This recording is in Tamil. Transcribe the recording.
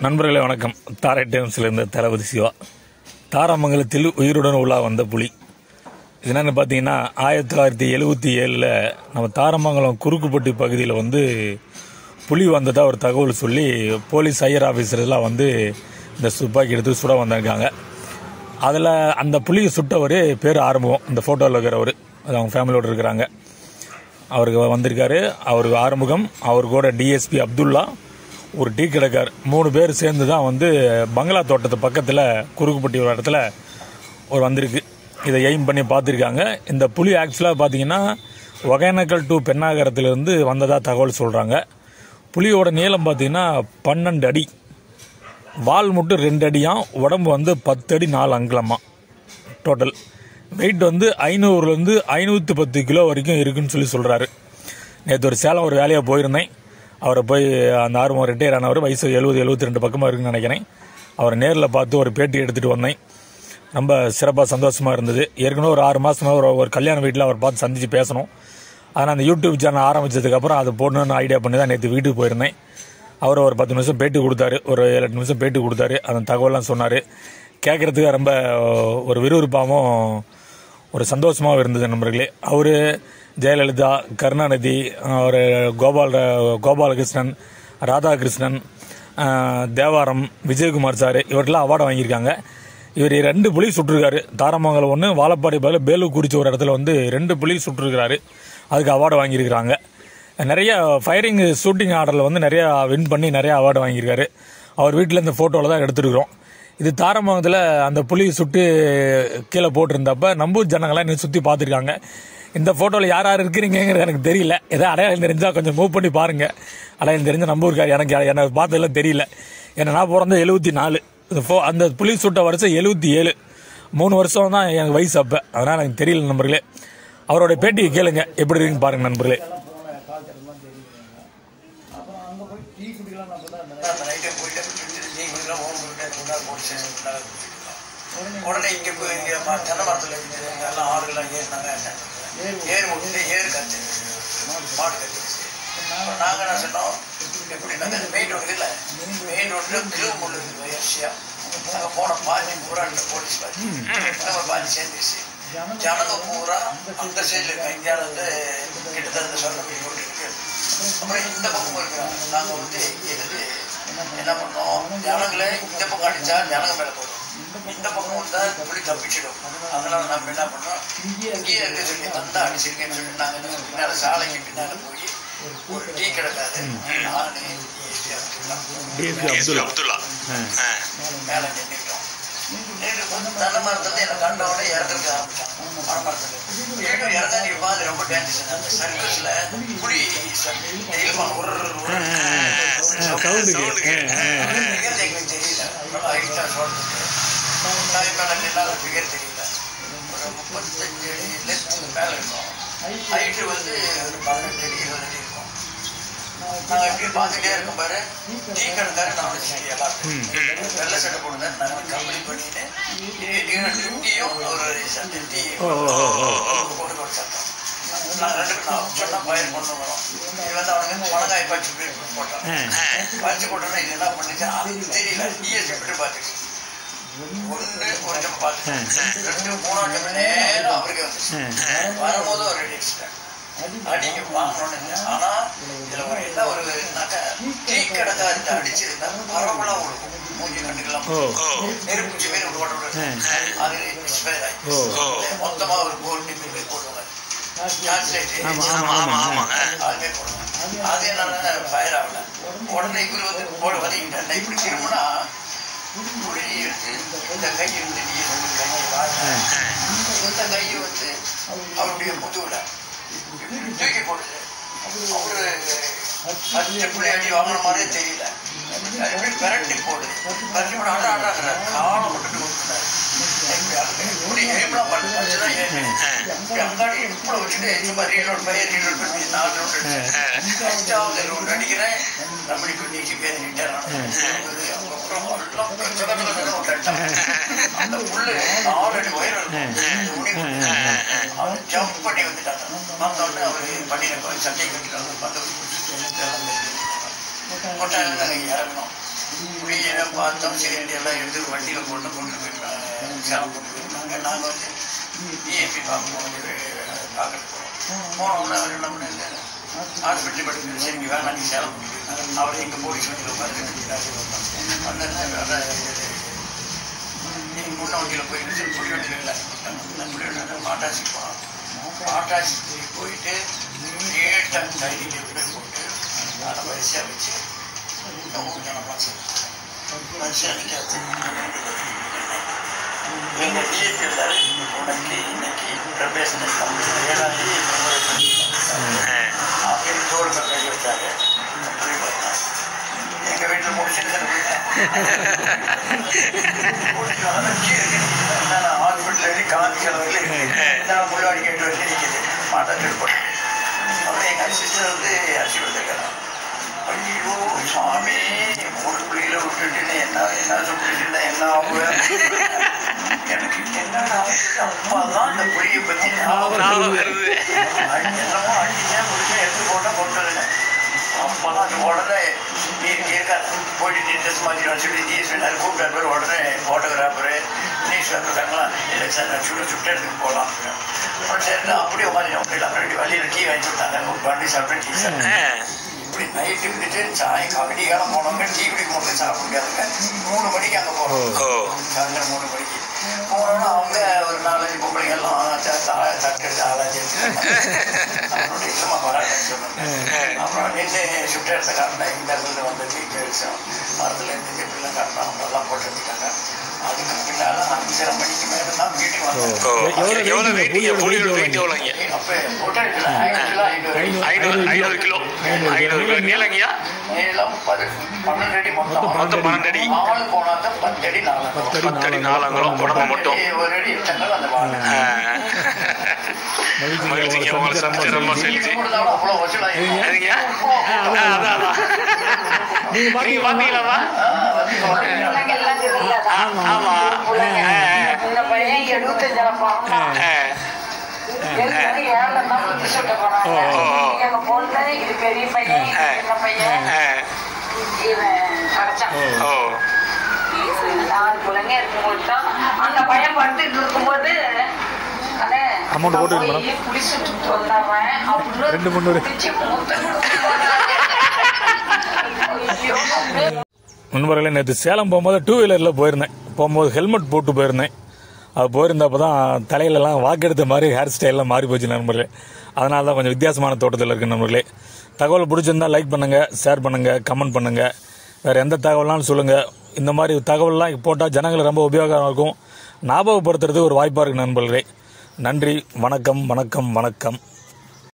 நண்பர்களே வணக்கம் தாரை டைம்ஸ்லேருந்து தளபதி சிவா தாராமங்கலத்தில் உயிருடன் உலா வந்த புலி இது என்னன்னு பார்த்தீங்கன்னா ஆயிரத்தி தொள்ளாயிரத்தி எழுபத்தி ஏழில் நம்ம தாரமங்கலம் குறுக்குப்பட்டி பகுதியில் வந்து புலி வந்ததாக ஒரு தகவல் சொல்லி போலீஸ் ஹையர் ஆஃபீஸர்லாம் வந்து இந்த துப்பாக்கி எடுத்து சுட வந்திருக்காங்க அதில் அந்த புலியை சுட்டவர் பேர் ஆரம்பம் இந்த ஃபோட்டோவில் இருக்கிறவர் அது அவங்க ஃபேமிலியோடு இருக்கிறாங்க அவருக்கு வந்திருக்காரு அவருக்கு ஆறுமுகம் அவர் கூட டிஎஸ்பி அப்துல்லா ஒரு டீ கடைக்கார் மூணு பேர் சேர்ந்து தான் வந்து பங்களா தோட்டத்து பக்கத்தில் குறுக்குப்பட்டி ஒரு இடத்துல ஒரு வந்திருக்கு இதை எய்ம் பண்ணி பார்த்துருக்காங்க இந்த புலி ஆக்சுவலாக பார்த்தீங்கன்னா ஒகேனக்கல் டு பெண்ணாகரத்துலேருந்து வந்ததாக தகவல் சொல்கிறாங்க புலியோட நீளம் பார்த்தீங்கன்னா பன்னெண்டு அடி வால் மட்டும் ரெண்டு அடியாம் உடம்பு வந்து பத்து அடி நாலு அங்குலமா டோட்டல் வெயிட் வந்து ஐநூறுலேருந்து ஐநூற்றி பத்து கிலோ வரைக்கும் இருக்குன்னு சொல்லி சொல்கிறாரு நேற்று ஒரு சேலம் ஒரு வேலையாக போயிருந்தேன் அவரை போய் அந்த ஆர்வம் ரிட்டையர் ஆனவர் வயசு எழுபது எழுபத்தி ரெண்டு பக்கமாக இருக்குன்னு நினைக்கிறேன் அவரை நேரில் பார்த்து ஒரு பேட்டி எடுத்துகிட்டு வந்தேன் ரொம்ப சிறப்பாக சந்தோஷமாக இருந்தது ஏற்கனவே ஒரு ஆறு மாதமாக ஒரு ஒரு கல்யாண வீட்டில் அவர் பார்த்து சந்தித்து பேசணும் ஆனால் அந்த யூடியூப் சேனல் ஆரம்பித்ததுக்கப்புறம் அதை போடணும்னு ஐடியா பண்ணி தான் நேற்று வீட்டுக்கு போயிருந்தேன் அவர் ஒரு பத்து நிமிஷம் பேட்டி கொடுத்தாரு ஒரு ஏழு எட்டு நிமிஷம் பேட்டி கொடுத்தாரு அந்த தகவல்லாம் சொன்னார் கேட்குறதுக்கு ரொம்ப ஒரு விறுவிறுப்பாகவும் ஒரு சந்தோஷமாகவும் இருந்தது நண்பர்களே அவர் ஜெயலலிதா கருணாநிதி அவர் கோபால் கோபாலகிருஷ்ணன் ராதாகிருஷ்ணன் ஆஹ், தேவாரம் விஜயகுமார் சார் இவர்கிட்டலாம் அவார்டு வாங்கியிருக்காங்க இவர் ரெண்டு புலி சுட்டிருக்காரு தாரமங்கலம் ஒன்று வாழப்பாடி பதில் பேலூர் குறிச்சி ஒரு இடத்துல வந்து ரெண்டு புலி சுட்டிருக்கிறாரு அதுக்கு அவார்டு வாங்கியிருக்கிறாங்க நிறைய ஃபயரிங் ஷூட்டிங் ஆர்டரில் வந்து நிறைய வின் பண்ணி நிறைய அவார்டு வாங்கியிருக்காரு அவர் வீட்டில் இந்த ஃபோட்டோவில் தான் எடுத்துருக்குறோம் இது தாரமங்கலத்தில் அந்த புலி சுட்டு கீழே போட்டிருந்தப்ப நம்பூர் ஜனங்களாம் இன்னும் சுற்றி பார்த்துருக்காங்க இந்த ஃபோட்டோவில் யார் யார் இருக்கிறீங்கிறது எனக்கு தெரியல ஏதோ அடையாளம் தெரிஞ்சால் கொஞ்சம் மூவ் பண்ணி பாருங்க அடையாளம் தெரிஞ்ச நம்பூர்கார் எனக்கு எனக்கு பார்த்ததெல்லாம் தெரியல ஏன்னா நான் பிறந்த எழுபத்தி நாலு இந்த ஃபோ அந்த புலி சுட்ட வருஷம் எழுபத்தி ஏழு மூணு வருஷம் தான் எனக்கு வயசு அப்போ அதனால் எனக்கு தெரியல நண்பர்களே அவரோட பேட்டியை கேளுங்க எப்படி இருக்குன்னு பாருங்க நண்பர்களே அந்த நைட்டே போயிட்டு நீ கொஞ்சம் ஓம் போயிட்டு கொண்டாடு போட்டு கொண்டாடு உடனே இங்க போய் இங்க ம- தென்னை மரத்துல இருந்து எல்லாம் ஆளுகள்லாம் ஏறினாங்க ஏறு விட்டு ஏறு கத்து மாடு கத்துச்சு அப்புறம் நாங்க என்ன சொன்னோம் எப்படின்னாங்க மெயின் ரோடு இல்ல மெயின் ரோட்ல கிலோ முள்ளு இருக்குது வரிசையா அங்க போன பாதி பூரா இந்த போலீஸ் பாதி அங்க பாதி சேர்ந்துச்சு ஜனங்க பூரா அந்த சைடுல இங்க வந்து கிட்டத்தட்ட சொன்ன ரோடு இருக்கு அப்புறம் இந்த பக்கம் இருக்கிறாங்க நாங்க வந்து எங்களுக்கு என்ன பண்ணோம் ஜனங்களை இந்த பக்கம் அடிச்சா ஜனங்க மேல போடும் இந்த பக்கம் வந்தா புலி தப்பிச்சிடும் அதனால நம்ம என்ன பண்ணோம் இங்கேயே இருக்க சொல்லி வந்தா அடிச்சிருக்கேன்னு சொல்லி நாங்க என்ன பண்ணோம், பின்னால சாலைக்கு பின்னால போய் ஒரு டீ கிடக்காது நானு டிஎஸ்பி அப்துல்லா மேல நின்றுட்டோம் நின்று வந்து தென்னை மரத்துல என்ன கண்டவொடனே இறக்குறதுக்கு ஆரம்பிச்சாங்க மர மரத்துல இன்னும் இறந்தா நீங்க பாத்து ரொம்ப டேஞ்சர் அந்த சர்க்கஸ்ல புலி இழுப்பாங்க ஒரு சவுண்டுக்கு எங்களுக்கு தெரியல ரொம்ப ஹைட்டா சொல்றது நான் இப்ப எனக்கு என்னால ஃபிகர் தெரியல ஒரு முப்பத்தஞ்சு அடி லென்த்துக்கு மேல இருக்கும் ஹைட்டு வந்து ஒரு பதினெட்டு அடி இருபது அடி இருக்கும் நாங்க இப்படி பார்த்துட்டே இருக்கும் பாரு டீ கடைக்காரர் நம்ம எல்லாரும் வெள்ளை சட்டை போடுங்க நாங்க கம்பெனி பண்ணிட்டு லுங்கியும் ஒரு சட்டை டீ போட்டு ஒரு சட்டம் நாங்க ரெண்டு பேரும் நான் சொன்னா பயிர் கொண்டு வரோம் இது வந்து அவனுக்கு மிளகாய் பச்சை போய் போட்டான் பச்சை போட்டோன்னா இது என்ன பண்ணுச்சு அதுக்கு தெரியல டிஎஸ்பி விட்டு பார்த்துச்சு ஒன்று ஒரு டைம் பார்த்து ரெண்டு மூணாம் டைம் நேரம் அவருக்கே வந்துச்சு வரும்போது ஒரு ரெடி அடிச்சிட்டேன் அடிக்க வாங்கணும்னு ஆனா இதுல ஒரு என்ன ஒரு நகை டீ கடைக்காரத்தை அடிச்சிருந்தா பரவலா விழுகும் மூஞ்சி கண்டுக்கலாம் நெருப்புச்சி பேர் ஒரு ஓட்ட விடுறது அது மிஸ்பேர் ஆகி மொத்தமா ஒரு கோல் டிப்பி போடுவாங்க சாக்லேட் அதுவே போடுவாங்க அது என்னன்னா ஃபயர் ஆகல உடனே இவரு வந்து போட வதக்கிட்டாங்க இப்படி திரும்பினா புளி எடுத்து இந்த கை இருந்து நீ கை வாங்க இந்த கை வந்து அவருடைய முதுகுல இப்படி தூக்கி போடுது அவரு பச்சை புளி அடி வாங்கின மாதிரியே தெரியல இப்படி பெரட்டி போடுது பெரட்டி போட ஆட ஆடாங்கிற காலை மட்டும் கொடுத்துட்டாரு இப்படி எய்ம்லாம் பண்ணி வச்சுதான் ஏறி இப்படி அங்காடி இப்படி வச்சுட்டு இந்த மாதிரி ரீலோட் பண்ணி ரீலோட் பண்ணி நாலு ரவுண்ட் அடிச்சு அஞ்சாவது ரவுண்ட் அடிக்கிறேன் நம்மளி பண்ணிக்கு பேர் ரிட்டர்ன் அந்த புல்லு நாலு அடி உயரம் இருக்கும் அவன் ஜம்ப் பண்ணி வந்துட்டாங்க வந்தோடனே அவரு பண்ணிருக்கோம் சட்டை கட்டிட்டாங்க வந்து கொட்டாயில் நாங்கள் இறங்கணும் இப்படி என்ன எல்லாம் பார்த்தோம் சரி எல்லாம் எடுத்து வண்டியில் போட்டு கொண்டு போயிருக்காங்க சேலம் கொண்டு போயிருக்காங்க நாங்கள் வந்து இஎம்பி பார்க்க போனோம் பார்க்கறது போனோம் போனோம்னா அவர் என்ன பண்ணாங்க ஹாஸ்பிட்டல் படுத்து சரி நீ வேணாம் நீ சேலம் போயிருக்காங்க அவர் எங்கள் போலீஸ் வண்டியில் உட்காந்து வந்தாங்க நீங்கள் முன்ன வண்டியில் போயிட்டு சரி புடி வண்டியில் இல்லை புடி வண்டியில் மாட்டாசி போனோம் மாட்டாசி போயிட்டு ஏட்ட கைதி பேர் போட்டு அதை வரிசையாக வச்சு ஊருக்கான பாசம் வரிசையாக நிற்காது எங்கள் டிஎப்பி இருந்தாரு உனக்கு இன்னைக்கு பிரபேசனை ஏழாம் தேதி விடுமுறை பண்ணிருக்காங்க அப்படின்னு தோடு மேல கை வச்சாங்க போய் பார்த்தேன் எங்கள் வீட்டில் முடிச்சுட்டு முடிச்சு வந்து கீழே நான் ஹாஸ்பிட்டல் எழுதி காந்தி செலவில் நான் முள்ளாடி கேட்டு வச்சு நிற்கிது மாட்டா திருப்பி அப்புறம் எங்கள் சிஸ்டர் வந்து அரிசி விட்டுருக்கிறேன் ஐயோ சாமி மூணு பிள்ளைகளை விட்டுட்டு என்ன என்ன சொல்லிட்டு என்ன ஆகுவேன் எனக்கு என்னடா அப்பதான் அந்த புளியை பத்தி ஞாபகம் வருது. என்னமோ அடிச்சேன் முடிச்சேன் எடுத்து போட்டேன் போட்டதில்லை அப்பதான் அந்த உடனே நீ இருக்காது போயிட்டு ட்ரெஸ் மாற்றிடும் சொல்லி நீ சொன்னார் கூப்பிட்டாரு பேர் உடனே ஃபோட்டோகிராஃபரு நியூஸ் வந்துட்டாங்களாம் இல்லை சார் நான் சுட சுட்ட இடத்துக்கு போகலாம் அப்புறம் சரி அப்படியே உட்காந்து அப்படியே அப்படி வழியில் டீ வாங்கி கொடுத்தாங்க வண்டி சாப்பிட்டு டீ சாப்பிட்டேன் இப்படி நைட்டு இருந்துட்டு சாய் விடிகாலம் போனவங்க டீ குடிக்க முடியல சாப்பிட முடியாதுங்க மூணு மணிக்கு அங்கே போகிறோம் சாயந்தரம் மூணு மணிக்கு போனோன்னா அவங்க ஒரு நாலஞ்சு பொம்பளைங்க எல்லாம் தட்டு எடுத்து ஆளாச்சு அவனோட இஷ்டமா வராட்டேன்னு சொன்னாங்க அப்புறம் நின்று சுட்ட எடுத்த காரணம் இந்த இடத்துல வந்து டீ பேரிச்சோம் மரத்துல இருந்து இப்படிலாம் காரணம் அவங்க எல்லாம் போட்டு வச்சுட்டாங்க அதுக்கு பின்னால அஞ்சரை மணிக்கு மேலே தான் வீட்டுக்கு வந்தோம் எவ்வளவு வெயிட் புலியோட வெயிட் எவ்வளோங்க அப்போ போட்டோ எடுக்கல ஐநூறு ஐநூறு ஐநூறு ஐநூறு கிலோ ஐநூறு கிலோ நீளங்கய்யா நீளம் பது பன்னெண்டு அடி மொத்தம் மொத்தம் பன்னெண்டு அடி ஆளு போனாக்க பத்து அடி நாலாம் பத்து அடி நாலாங்குளம் உடம்பு மட்டும் ஒரு அடி எட்டங்கள் அந்த வாழை ஆ. மகிழ்ச்சிங்க உங்களை சந்திச்சு ரொம்ப செழிச்சு கொடுத்தாலும் அவ்வளோ வசூலாக அதுங்கய்யா ஆ, அதான் அதான் நீங்க பாத்தீங்களாமா ஆமா இந்த பையன் எழுபத்தஞ்சாயிரம் பணம் ஆ. ஏற்கனவே ஏழை தான் புத்தி சொல்ல போறாங்க எங்க பொண்ணு இது பெரிய பையன் இது சின்ன பையன் ஆ. இவன் கிடைச்சான் ஓ நாலு பிள்ளைங்க இருக்கும்போது தான் அந்த பையன் படுத்துட்டு இருக்கும்போது அண்ணே, Amount போட்டுருங்க நான் போய் குடிச்சிட்டு வந்தவன் அப்படின்னு ரெண்டு முந்நூறு. குடிச்சு மூத்த ஐயோ நண்பர்களே நேற்று சேலம் போகும்போது டூ வீலரில் போயிருந்தேன் போகும்போது ஹெல்மெட் போட்டு போயிருந்தேன் அது போயிருந்தப்போ தான் தலையிலலாம் வாக்கெடுத்த மாதிரி ஹேர் ஸ்டைல்லாம் மாறி போச்சு நண்பர்களே அதனால தான் கொஞ்சம் வித்தியாசமான தோட்டத்தில் இருக்கு நண்பர்களே தகவல் பிடிச்சிருந்தா லைக் பண்ணுங்கள் ஷேர் பண்ணுங்கள் கமெண்ட் பண்ணுங்கள் வேறு எந்த தகவல்னாலும் சொல்லுங்கள் இந்த மாதிரி தகவல்லாம் போட்டால் ஜனங்களுக்கு ரொம்ப உபயோகமாக இருக்கும் ஞாபகப்படுத்துறதுக்கு ஒரு வாய்ப்பாக இருக்குது நண்பர்களே நன்றி வணக்கம் வணக்கம் வணக்கம்